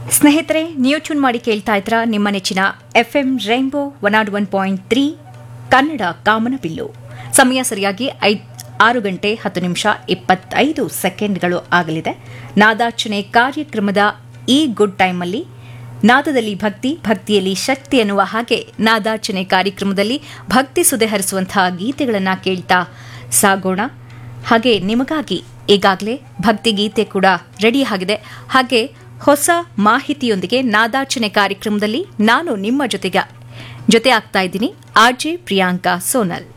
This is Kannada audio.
ಸ್ನೇಹಿತರೆ ನೀವು ಟ್ಯೂನ್ ಮಾಡಿ ಕೇಳ್ತಾ ಇದ್ರ ನಿಮ್ಮ ನೆಚ್ಚಿನ F M rainbow one nought one point three Kannada ಕಾಮನಬಿಲ್ಲು ಸಮಯ ಸರಿಯಾಗಿ ಐದ್ ಆರು ಗಂಟೆ ಹತ್ತು ನಿಮಿಷ ಇಪ್ಪತ್ತೈದು ಸೆಕೆಂಡ್ಗಳು ಆಗಲಿದೆ ನಾದಾರ್ಚನೆ ಕಾರ್ಯಕ್ರಮದ ಈ ಗುಡ್ ಟೈಮಲ್ಲಿ ನಾದದಲ್ಲಿ ಭಕ್ತಿ ಭಕ್ತಿಯಲ್ಲಿ ಶಕ್ತಿ ಎನ್ನುವ ಹಾಗೆ ನಾದಾರ್ಚನೆ ಕಾರ್ಯಕ್ರಮದಲ್ಲಿ ಭಕ್ತಿ ಸುದೆ ಹರಿಸುವಂತಹ ಗೀತೆಗಳನ್ನು ಕೇಳ್ತಾ ಸಾಗೋಣ ಹಾಗೆ ನಿಮಗಾಗಿ ಈಗಾಗಲೇ ಭಕ್ತಿ ಗೀತೆ ಕೂಡ ರೆಡಿ ಆಗಿದೆ ಹಾಗೆ ಹೊಸ ಮಾಹಿತಿಯೊಂದಿಗೆ ನಾದಾರ್ಚನೆ ಕಾರ್ಯಕ್ರಮದಲ್ಲಿ ನಾನು ನಿಮ್ಮ ಜೊತೆಗೆ ಜೊತೆ ಆಗ್ತಾ ಇದ್ದೀನಿ ಆರ್ಜೆ ಪ್ರಿಯಾಂಕಾ ಸೋನಲ್